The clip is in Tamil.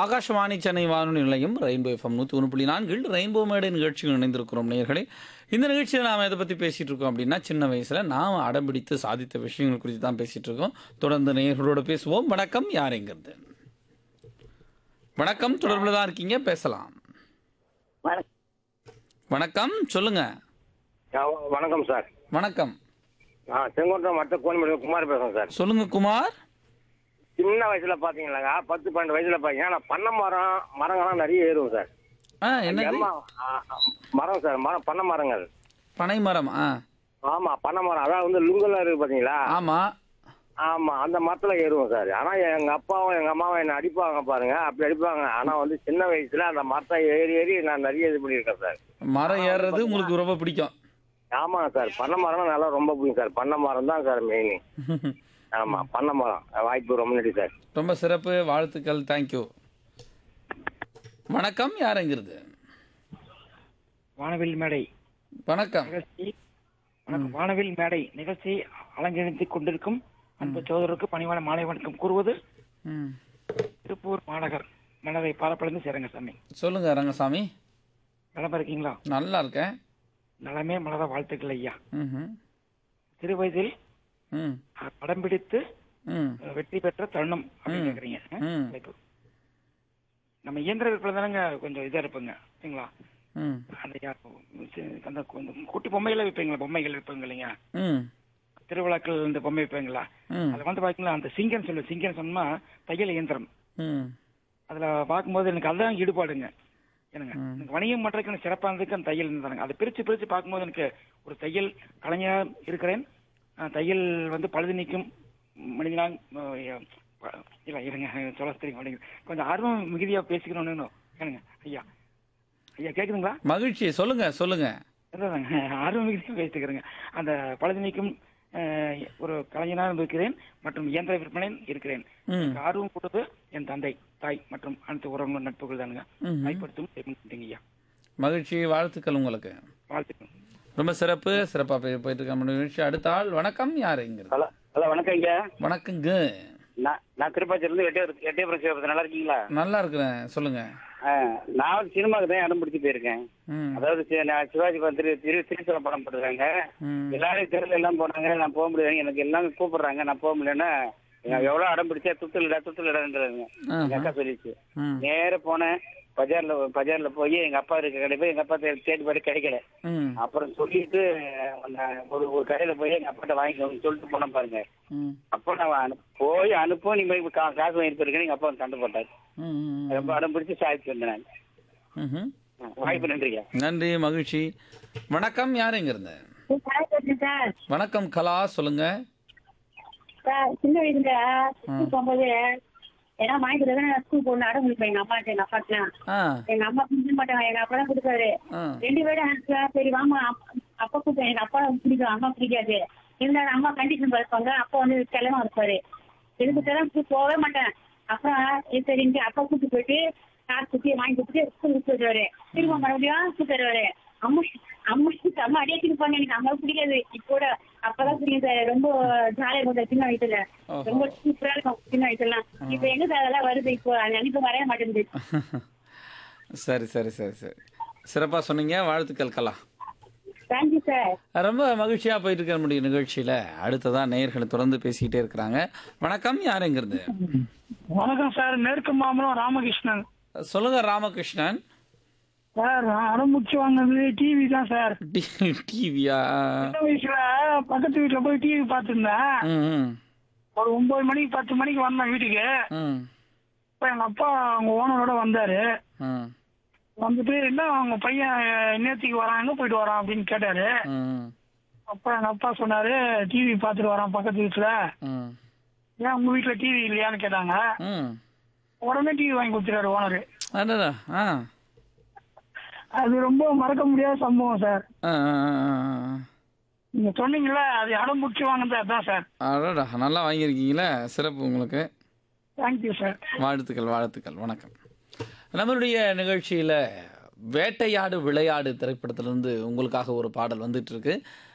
ஆகாஷவாணி சென்னை வானொலி நிலையம் ரெயின்போ எஃப்எம் நூற்றி ஒன்று புள்ளி நான்கில் ரெயின்போ மேடை நிகழ்ச்சியில் இணைந்திருக்கிறோம் நேயர்களே இந்த நிகழ்ச்சியில் நாம் எதை பற்றி பேசிகிட்டு இருக்கோம் அப்படின்னா சின்ன வயசில் நாம் அடம்பிடித்து சாதித்த விஷயங்கள் குறித்து தான் பேசிகிட்டு இருக்கோம் தொடர்ந்து நேயர்களோட பேசுவோம் வணக்கம் யாருங்கிறது வணக்கம் தொடர்பில் தான் இருக்கீங்க பேசலாம் வணக்கம் வணக்கம் சொல்லுங்க ஆ, வணக்கம் சார் வணக்கம் ஆ செங்கோட்டம் மற்ற கோணிமலை குமார் பேசுறேன் சார் சொல்லுங்க குமார் சின்ன வயசுல பாத்தீங்கன்னாக்கா பத்து பன்னெண்டு வயசுல பாத்தீங்கன்னா நான் பண்ண மரம் மரங்கள்லாம் நிறைய ஏறுவோம் சார் ஆ என்னது எம்மா, ஆ, ஆ, மரம் சார் மரம் பண்ண மரங்கள் பனை மரம் ஆ ஆமா பண்ண மரம் அதாவது வந்து லுங்கெல்லாம் இருக்கு பாத்தீங்களா ஆமாம் ஆமா அந்த மரத்துல ஏறுவோம் சார் ஆனா எங்க அப்பாவும் எங்க அம்மாவும் என்ன அடிப்பாங்க பாருங்க அப்படி அடிப்பாங்க ஆனா வந்து சின்ன வயசுல அந்த மரத்தை ஏறி ஏறி நான் நிறைய இது பண்ணியிருக்கேன் சார் மரம் ஏறுறது உங்களுக்கு ரொம்ப பிடிக்கும் ஆமாங்க சார் பண்ண மரம் நல்லா ரொம்ப பிடிக்கும் சார் பண்ண மரம் தான் சார் மெயின் ஆமா பண்ண மரம் வாய்ப்பு ரொம்ப நன்றி சார் ரொம்ப சிறப்பு வாழ்த்துக்கள் தேங்க்யூ வணக்கம் யாருங்கிறது வானவில் மேடை வணக்கம் நிகழ்ச்சி வணக்கம் வானவில் மேடை நிகழ்ச்சி அலங்கரித்துக் கொண்டிருக்கும் அன்பு சோதரருக்கு பணிவான மாலை வணக்கம் கூறுவது ம் திருப்பூர் மாநகர் மனதை பாலப்படைந்து சேருங்க சாமி சொல்லுங்க ரங்கசாமி நலமா இருக்கீங்களா நல்லா இருக்கேன் நலமே மலர வாழ்த்துக்கள் ஐயா ம்ஹும். சிறு வயதில் ம் அஹ், படம் பிடித்து ம் அஹ், வெற்றி பெற்ற தருணம் அப்படின்னு ம். கேக்குறீங்க அஹ், ம். தலைப்பு. நம்ம இயந்திர விற்பனை தானங்க கொஞ்சம் இதா இருப்பீங்க சரிங்களா ம் அந்த யா- சி- அந்த கொஞ்சம் குட்டி பொம்மைகளை விற்பீங்களா பொம்மைகள் விற்பீங்க இல்லைங்க ம் திருவிழாக்கள் இந்த பொம்மை விற்பீங்களா ம் அது வந்து பாத்தீங்களா அந்த சிங்கன் சொல்லு சிங்கன் சொன்னா தையல் இயந்திரம் ம் அதுல பார்க்கும்போது எனக்கு அதுதான் ஈடுபாடுங்க எனக்கு எனக்கு வணிகம் பண்றதுக்கு எனக்கு சிறப்பானதுக்கு அந்த தையல் இருந்தாங்க அதை பிரிச்சு பிரிச்சு பார்க்கும்போது எனக்கு ஒரு தையல் கலைஞரா இருக்கிறேன் அஹ் தையல் வந்து பழுது நீக்கும் மனிதனா அஹ், எ- ப- இல்ல இருங்க எனக்கு சொல்ல தெரியும் அப்படிங்க கொஞ்சம் ஆர்வம் மிகுதியா பேசிக்கணும்னு ஏனுங்க ஐயா ஐயா கேக்குதுங்களா மகிழ்ச்சி சொல்லுங்க சொல்லுங்க அதாங்க ஆர்வம் மிகுதியா பேசிக்கிறேங்க அந்த பழுது நீக்கும் அஹ், ஒரு கலைஞனாக இருக்கிறேன் மற்றும் இயந்திர விற்பனை இருக்கிறேன் ம் எனக்கு ஆர்வம் கொடுத்தது என் தந்தை தாய் மற்றும் அனைத்து உறவுகள் நட்புகள் தானுங்க ம் கைப்படுத்தும் செய்யுங்க ஐயா மகிழ்ச்சி வாழ்த்துக்கள் உங்களுக்கு வாழ்த்துக்கள் ரொம்ப சிறப்பு சிறப்பாக போய் போயிட்டு இருக்க நம்ம நிகழ்ச்சி அடுத்த ஆள் வணக்கம் யாருங்கிறது ஹலோ ஹலோ வணக்கம் ஐயா வணக்கங்க நான் நான் திருப்பாச்சியிலிருந்து எட்டே எட்டயபுரம் சிவபதி நல்லா இருக்கீங்களா நல்லா இருக்கிறேன் சொல்லுங்க ஆ, நான் வந்து சினிமாவுக்கு தான் இடம் பிடிச்சி போயிருக்கேன் ம் அதாவது சி- நான் சிவாஜி படம் திரு திரு திருச்சல படம் போட்டுருக்காங்க ம் எல்லாரும் தெருல எல்லாம் போனாங்க நான் போக முடியாது எனக்கு எல்லாமே கூப்பிடுறாங்க நான் போக முடியலன்னா நான் எவ்வளவு அடம் பிடிச்சா துத்துலடா துத்துலடான்றாங்க எங்க அக்கா சொல்லிச்சு ம் நேர போனேன் பஜார்ல பஜார்ல போய் எங்க அப்பா இருக்க கடை போய் எங்க அப்பா தே- தேடி பாடி கிடைக்கல ம் அப்புறம் சொல்லிட்டு நான் ஒரு ஒரு கடையில போய் எங்க அப்பாட்ட வாங்கிக்கோங்க சொல்லிட்டு போனேன் பாருங்க ம் அப்போ நான் அனு- போய் அனுப்ப நீ போய் கா- காசு வாங்கிட்டு போயிருக்கேன் எங்க அப்பா வந்து சண்டை போட்டாரு ம் ம் ரொம்ப அடம் பிடிச்சி சாதிச்சு வந்தேன் நான் ம்ஹும். வாய்ப்பு நன்றிங்க நன்றி மகிழ்ச்சி வணக்கம் யாருங்கிறது சார் பேசுறேன் சார் வணக்கம் கலா சொல்லுங்க சார் சின்ன வயசுல ஸ்கூல் போகும்போது ஏன்னா வாங்கி கொடுத்தா நான் ஸ்கூல் போகணும் அடம் முடிப்பேன் எங்க அம்மா எங்க அப்பாட்டுலாம் ஆ எங்க அம்மா குடிக்க மாட்டாங்க எங்க அப்பா தான் கொடுத்தாரு ஆ ரெண்டு பேரும் ஆன்சா, சரி வாமா அப்~ அப்பா கூப்பிட்டேன் எங்க அப்பா பிடிக்கும் அம்மா பிடிக்காது இருந்தாலும் அம்மா கண்டிஷன் பார்ப்பாங்க அப்பா வந்து கிளம்ப இருப்பாரு எதுக்கு கிளம்பி போகவே மாட்டேன் அப்புறம் இது சரின்ட்டு அப்பா கூப்பிட்டு போயிட்டு கார் சுத்தி வாங்கி கொடுத்துட்டு ஸ்கூல் விட்டு வருவாரு திரும்ப மறுபடியும் கூப்பிட்டு வருவாரு அம்மா அம்மா அம்மா அடியே திருப்பாங்க எனக்கு அம்மா பிடிக்காது இப்போ அப்பதான் புரியும் சார் ரொம்ப ஜாலியா இருக்கும் சார் சின்ன வயசுல ஓஹோ. ரொம்ப சூப்பரா இருக்கும் சின்ன வயசுலாம் இப்ப எங்க சார் அதெல்லாம் வருது இப்போ அது நினைப்பு வரைய மாட்டேங்குது சரி சரி சரி சரி சிறப்பாக சொன்னீங்க வாழ்த்துக்கள் கலா தேங்க்யூ சார் ரொம்ப மகிழ்ச்சியாக போயிட்டு இருக்க முடியும் நிகழ்ச்சியில் அடுத்ததான் நேயர்களை தொடர்ந்து பேசிக்கிட்டே இருக்கிறாங்க வணக்கம் யாருங்கிறது வணக்கம் சார் மேற்கு மாம்பலம் ராமகிருஷ்ணன் சொல்லுங்க ராமகிருஷ்ணன் சார் நான் அடம்புடிச்சு வாங்கினது டிவி தான் சார் டிவியா சின்ன வயசுல பக்கத்து வீட்டுல போய் டிவி பார்த்துருந்தேன் ம் ம் ஒரு ஒன்பது மணிக்கு பத்து மணிக்கு வந்தேன் வீட்டுக்கு ம் இப்போ எங்க அப்பா அவங்க ஓனரோட வந்தாரு ம் வந்துட்டு என்ன அவங்க பையன் நேத்திக்கு வரான் எங்க போயிட்டு வரான் அப்படின்னு கேட்டாரு ம் அப்ப எங்க அப்பா சொன்னாரு டிவி பார்த்துட்டு வரான் பக்கத்து வீட்டுல ம் ஏன் உங்க வீட்டுல டிவி இல்லையான்னு கேட்டாங்க ம் உடனே டிவி வாங்கி கொடுத்துட்டாரு ஓனரு அடடா ஆ அது ரொம்ப மறக்க முடியாத சம்பவம் சார் ஆ, ஆ, ஆ, ஆ. நீங்க சொன்னீங்கல்ல அது அடம் பிடிச்சி வாங்கினது அதான் சார் அடடா நல்லா வாங்கியிருக்கீங்களே சிறப்பு உங்களுக்கு தேங்க்யூ சார் வாழ்த்துக்கள் வாழ்த்துக்கள் வணக்கம் நம்மளுடைய நிகழ்ச்சியில் வேட்டையாடு விளையாடு திரைப்படத்திலிருந்து உங்களுக்காக ஒரு பாடல் வந்துட்டு இருக்கு